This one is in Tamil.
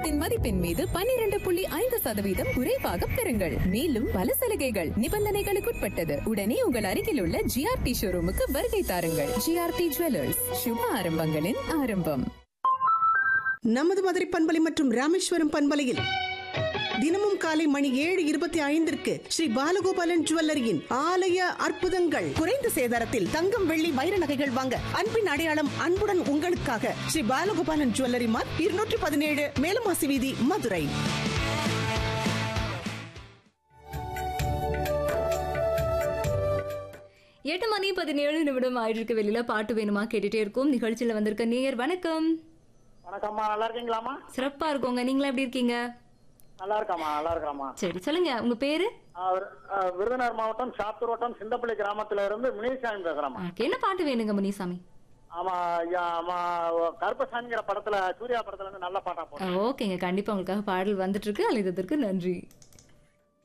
புத்தகத்தின் மதிப்பெண் மீது பன்னிரண்டு புள்ளி ஐந்து சதவீதம் குறைவாக பெறுங்கள் மேலும் பல சலுகைகள் நிபந்தனைகளுக்குட்பட்டது உடனே உங்கள் அருகில் உள்ள ஜிஆர்டி ஷோரூமுக்கு வருகை தாருங்கள் ஜிஆர்டி ஜுவல்லர்ஸ் சுப ஆரம்பங்களின் ஆரம்பம் நமது மதுரை பண்பலை மற்றும் ராமேஸ்வரம் பண்பலையில் தினமும் காலை மணி ஏழு இருபத்தி ஐந்திற்கு ஸ்ரீ பாலகோபாலன் ஜுவல்லரியின் ஆலய அற்புதங்கள் குறைந்த சேதாரத்தில் தங்கம் வெள்ளி வைர நகைகள் வாங்க அன்பின் அடையாளம் அன்புடன் உங்களுக்காக ஸ்ரீ பாலகோபாலன் ஜுவல்லரி மார்க் இருநூற்றி பதினேழு மேலமாசி வீதி மதுரை எட்டு மணி பதினேழு நிமிடம் ஆயிட்டு வெளியில பாட்டு வேணுமா கேட்டுட்டே இருக்கும் நிகழ்ச்சியில வந்திருக்க நேயர் வணக்கம் வணக்கம்மா நல்லா இருக்கீங்களாம்மா சிறப்பா இருக்கோங்க நீங்களா எப்படி இருக்கீங்க நல்லா இருக்காம்மா நல்லா இருக்காம்மா சரி சொல்லுங்க உங்க பேரு விருதுநகர் மாவட்டம் சாத்தூர் வட்டம் சிந்தப்பள்ளி கிராமத்துல இருந்து முனிசாமி பேசுறேம்மா ஆ, என்ன பாட்டு வேணுங்க முனிசாமி ஆமா ஐயா, ஆமா கருப்பசாமிங்கிற படத்துல சூர்யா படத்துல இருந்து நல்ல பாட்டா போட்டோம் ஓகேங்க கண்டிப்பா உங்களுக்காக பாடல் வந்துட்டு இருக்கு அழைத்ததற்கு நன்றி